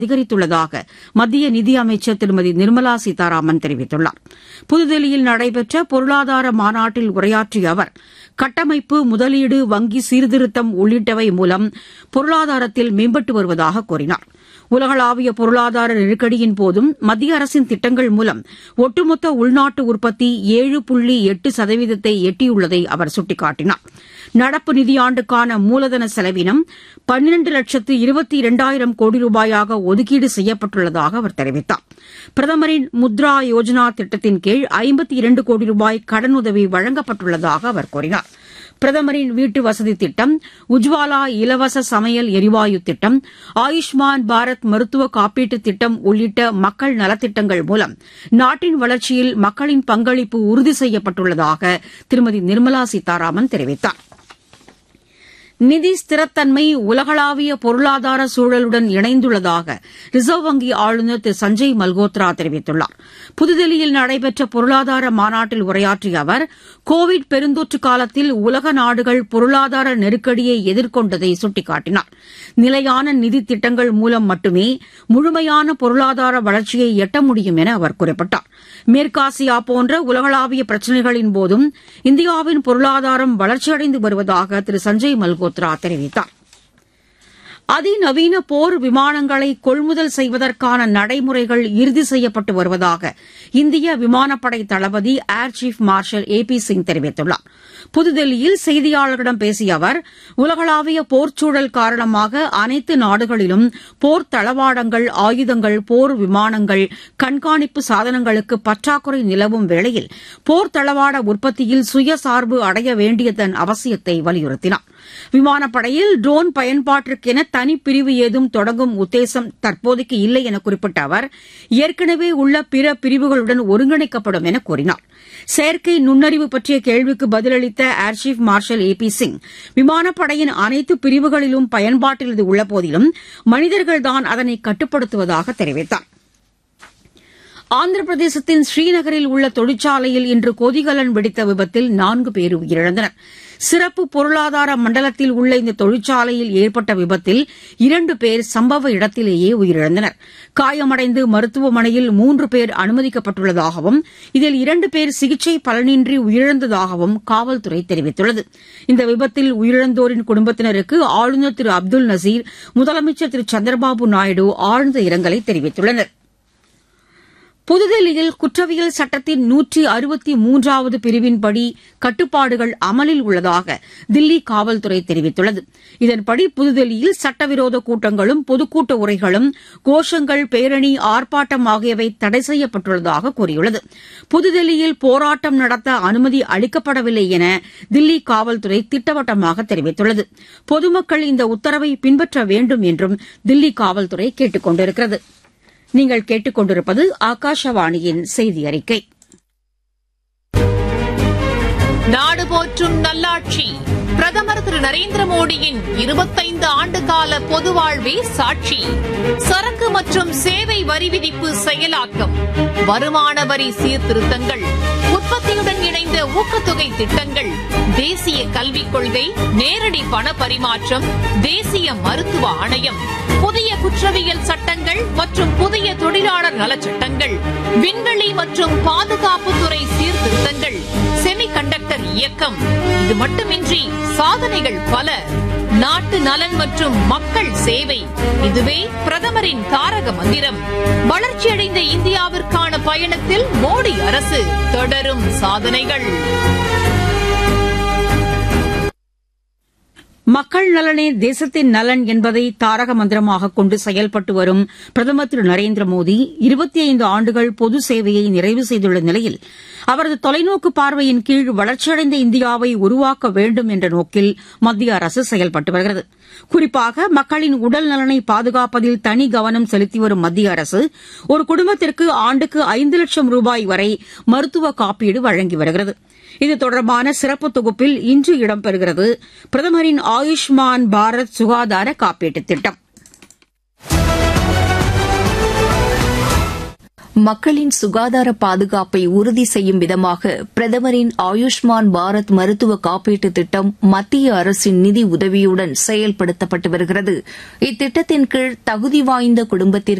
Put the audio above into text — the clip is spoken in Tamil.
அதிகரித்துள்ளதாக மத்திய நிதியமைச்சர் திருமதி நிர்மலா சீதாராமன் தெரிவித்துள்ளார் புதுதில்லியில் நடைபெற்ற பொருளாதார மாநாட்டில் உரையாற்றிய அவர் கட்டமைப்பு முதலீடு வங்கி சீர்திருத்தம் உள்ளிட்டவை மூலம் பொருளாதாரத்தில் மேம்பட்டு வருவதாக கூறினார் உலகளாவிய பொருளாதார நெருக்கடியின் போதும் மத்திய அரசின் திட்டங்கள் மூலம் ஒட்டுமொத்த உள்நாட்டு உற்பத்தி ஏழு புள்ளி எட்டு சதவீதத்தை எட்டியுள்ளதை அவர் சுட்டிக்காட்டினார் நடப்பு நிதியாண்டுக்கான மூலதன செலவினம் பன்னிரண்டு லட்சத்து இருபத்தி இரண்டாயிரம் கோடி ரூபாயாக ஒதுக்கீடு செய்யப்பட்டுள்ளதாக அவர் தெரிவித்தார் பிரதமரின் முத்ரா யோஜனா திட்டத்தின் கீழ் ஐம்பத்தி இரண்டு கோடி ரூபாய் கடனுதவி வழங்கப்பட்டுள்ளதாக அவர் கூறினார் பிரதமரின் வீட்டு வசதி திட்டம் உஜ்வாலா இலவச சமையல் எரிவாயு திட்டம் ஆயுஷ்மான் பாரத் மருத்துவ காப்பீட்டு திட்டம் உள்ளிட்ட மக்கள் நலத்திட்டங்கள் மூலம் நாட்டின் வளர்ச்சியில் மக்களின் பங்களிப்பு உறுதி செய்யப்பட்டுள்ளதாக திருமதி நிர்மலா சீதாராமன் தெரிவித்தார் நிதி ஸ்திரத்தன்மை உலகளாவிய பொருளாதார சூழலுடன் இணைந்துள்ளதாக ரிசர்வ் வங்கி ஆளுநர் திரு சஞ்சய் மல்கோத்ரா தெரிவித்துள்ளார் புதுதில்லியில் நடைபெற்ற பொருளாதார மாநாட்டில் உரையாற்றிய அவர் கோவிட் பெருந்தொற்று காலத்தில் உலக நாடுகள் பொருளாதார நெருக்கடியை எதிர்கொண்டதை சுட்டிக்காட்டினார் நிலையான நிதி திட்டங்கள் மூலம் மட்டுமே முழுமையான பொருளாதார வளர்ச்சியை எட்ட முடியும் என அவர் குறிப்பிட்டார் மேற்காசியா போன்ற உலகளாவிய பிரச்சினைகளின் போதும் இந்தியாவின் பொருளாதாரம் வளர்ச்சியடைந்து வருவதாக திரு சஞ்சய் மல்கோத்ரா தெரிவித்தார் அதிநவீன போர் விமானங்களை கொள்முதல் செய்வதற்கான நடைமுறைகள் இறுதி செய்யப்பட்டு வருவதாக இந்திய விமானப்படை தளபதி air chief marshal A P Singh தெரிவித்துள்ளார் புதுதில்லியில் செய்தியாளர்களிடம் பேசிய அவர் உலகளாவிய போர்ச்சூழல் காரணமாக அனைத்து நாடுகளிலும் போர் தளவாடங்கள் ஆயுதங்கள் போர் விமானங்கள் கண்காணிப்பு சாதனங்களுக்கு பற்றாக்குறை நிலவும் வேளையில் போர் தளவாட உற்பத்தியில் சுயசார்பு அடைய வேண்டியதன் அவசியத்தை வலியுறுத்தினார் விமானப்படையில் ட்ரோன் பயன்பாட்டிற்கென தனிப்பிரிவு ஏதும் தொடங்கும் உத்தேசம் தற்போதைக்கு இல்லை என குறிப்பிட்ட அவர் ஏற்கனவே உள்ள பிற பிரிவுகளுடன் ஒருங்கிணைக்கப்படும் என கூறினார் செயற்கை நுண்ணறிவு பற்றிய கேள்விக்கு பதிலளித்த air chief marshal A P Singh விமானப்படையின் அனைத்து பிரிவுகளிலும் பயன்பாட்டில் இது உள்ளபோதிலும் மனிதர்கள்தான் அதனை கட்டுப்படுத்துவதாக தெரிவித்தார் ஆந்திர பிரதேசத்தின் ஸ்ரீநகரில் உள்ள தொழிற்சாலையில் இன்று கொதிகலன் வெடித்த விபத்தில் நான்கு பேர் உயிரிழந்தனர் சிறப்பு பொருளாதார மண்டலத்தில் உள்ள இந்த தொழிற்சாலையில் ஏற்பட்ட விபத்தில் இரண்டு பேர் சம்பவ இடத்திலேயே உயிரிழந்தனர் காயமடைந்து மருத்துவமனையில் மூன்று பேர் அனுமதிக்கப்பட்டுள்ளதாகவும் இதில் இரண்டு பேர் சிகிச்சை பலனின்றி உயிரிழந்ததாகவும் காவல்துறை தெரிவித்துள்ளது இந்த விபத்தில் உயிரிழந்தோரின் குடும்பத்தினருக்கு ஆளுநர் திரு அப்துல் நசீர் முதலமைச்சர் திரு சந்திரபாபு நாயுடு ஆழ்ந்த இரங்கலை தெரிவித்துள்ளனா் புதுதில்லியில் குற்றவியல் சட்டத்தின் நூற்றி அறுபத்தி மூன்றாவது பிரிவின்படி கட்டுப்பாடுகள் அமலில் உள்ளதாக தில்லி காவல்துறை தெரிவித்துள்ளது இதன்படி புதுதில்லியில் சட்டவிரோத கூட்டங்களும் பொதுக்கூட்ட உரைகளும் கோஷங்கள் பேரணி ஆர்ப்பாட்டம் ஆகியவை தடை செய்யப்பட்டுள்ளதாக கூறியுள்ளது புதுதில்லியில் போராட்டம் நடத்த அனுமதி அளிக்கப்படவில்லை என தில்லி காவல்துறை திட்டவட்டமாக தெரிவித்துள்ளது பொதுமக்கள் இந்த உத்தரவை பின்பற்ற வேண்டும் என்றும் தில்லி காவல்துறை கேட்டுக் கொண்டிருக்கிறது நீங்கள் கேட்டுக்கொண்டிருப்பது ஆகாஷவாணியின் செய்தி அறிக்கை நாடு போற்றும் நல்லாட்சி பிரதமர் திரு நரேந்திர மோடியின் இருபத்தைந்து ஆண்டு கால பொது வாழ்வே சாட்சி சரக்கு மற்றும் சேவை வரி விதிப்பு செயலாக்கம் வருமான வரி சீர்திருத்தங்கள் உற்பத்தியுடன் இணைந்த ஊக்கத்தொகை திட்டங்கள் தேசிய கல்விக் கொள்கை நேரடி பண பரிமாற்றம் தேசிய மருத்துவ ஆணையம் புதிய குற்றவியல் சட்டங்கள் மற்றும் புதிய தொழிலாளர் நலச்சட்டங்கள் விண்வெளி மற்றும் பாதுகாப்புத்துறை சீர்திருத்தங்கள் செமி கண்டக்டர் இயக்கம் இது மட்டுமின்றி சாதனைகள் பல நாட்டு நலன் மற்றும் மக்கள் சேவை இதுவே பிரதமரின் தாரக மந்திரம் வளர்ச்சியடைந்த இந்தியாவிற்கான பயணத்தில் மோடி அரசு தொடரும் சாதனைகள் மக்கள் நலனே தேசத்தின் நலன் என்பதை தாரக மந்திரமாக கொண்டு செயல்பட்டு வரும் பிரதமர் திரு நரேந்திர மோடி இருபத்தி ஐந்து ஆண்டுகள் பொது சேவையை நிறைவு செய்துள்ள நிலையில் அவரது தொலைநோக்கு பார்வையின் கீழ் வளர்ச்சியடைந்த இந்தியாவை உருவாக்க வேண்டும் என்ற நோக்கில் மத்திய அரசு செயல்பட்டு வருகிறது குறிப்பாக மக்களின் உடல் நலனை பாதுகாப்பதில் தனி கவனம் செலுத்தி வரும் மத்திய அரசு ஒரு குடும்பத்திற்கு ஆண்டுக்கு ஐந்து லட்சம் ரூபாய் வரை மருத்துவ காப்பீடு வழங்கி வருகிறது இது தொடர்பான சிறப்பு தொகுப்பில் இன்று இடம்பெறுகிறது பிரதமரின் ஆயுஷ்மான் பாரத் சுகாதார காப்பீட்டுத் திட்டம் மக்களின் சுகாதார பாதுகாப்பை உறுதி செய்யும் விதமாக பிரதமரின் ஆயுஷ்மான் பாரத் மருத்துவ காப்பீட்டு திட்டம் மத்திய அரசின் நிதி உதவியுடன் செயல்படுத்தப்பட்டு வருகிறது இத்திட்டத்தின் கீழ் தகுதி வாய்ந்த குடும்பத்திற்கு